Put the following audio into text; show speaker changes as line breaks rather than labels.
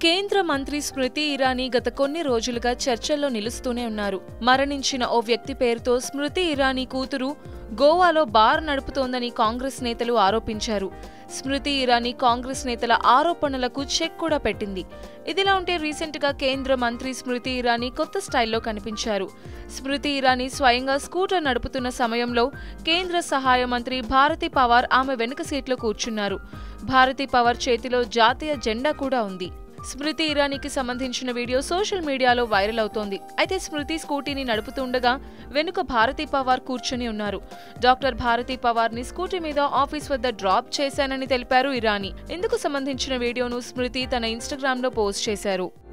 కేంద్ర మంత్రి స్మృతి ఇరానీ గత కొన్ని రోజులుగా చర్చల్లో నిలుస్తూనే ఉన్నారు మరణించిన ఓ వ్యక్తి పేరుతో స్మృతి ఇరానీ కూతురు గోవాలో బార్ నడుపుతోందని కాంగ్రెస్ నేతలు ఆరోపించారు స్మృతి ఇరానీ కాంగ్రెస్ నేతల ఆరోపణలకు చెక్ కూడా పెట్టింది ఇదిలా ఉంటే రీసెంట్ గా కేంద్ర మంత్రి స్మృతి ఇరానీ కొత్త స్టైల్లో కనిపించారు స్మృతి ఇరానీ స్వయంగా స్కూటర్ నడుపుతున్న సమయంలో కేంద్ర సహాయ మంత్రి భారతి పవార్ ఆమె వెనుక సీట్లో కూర్చున్నారు భారతి పవార్ చేతిలో జాతీయ జెండా కూడా ఉంది స్మృతి ఇరానీకి సంబంధించిన వీడియో సోషల్ మీడియాలో వైరల్ అవుతోంది అయితే స్మృతి స్కూటీని నడుపుతుండగా వెనుక భారతీ పవార్ కూర్చుని ఉన్నారు డాక్టర్ భారతీ పవార్ ని స్కూటీ మీద ఆఫీస్ వద్ద డ్రాప్ చేశానని తెలిపారు ఇరానీ ఇందుకు సంబంధించిన వీడియోను స్మృతి తన ఇన్స్టాగ్రామ్ లో పోస్ట్ చేశారు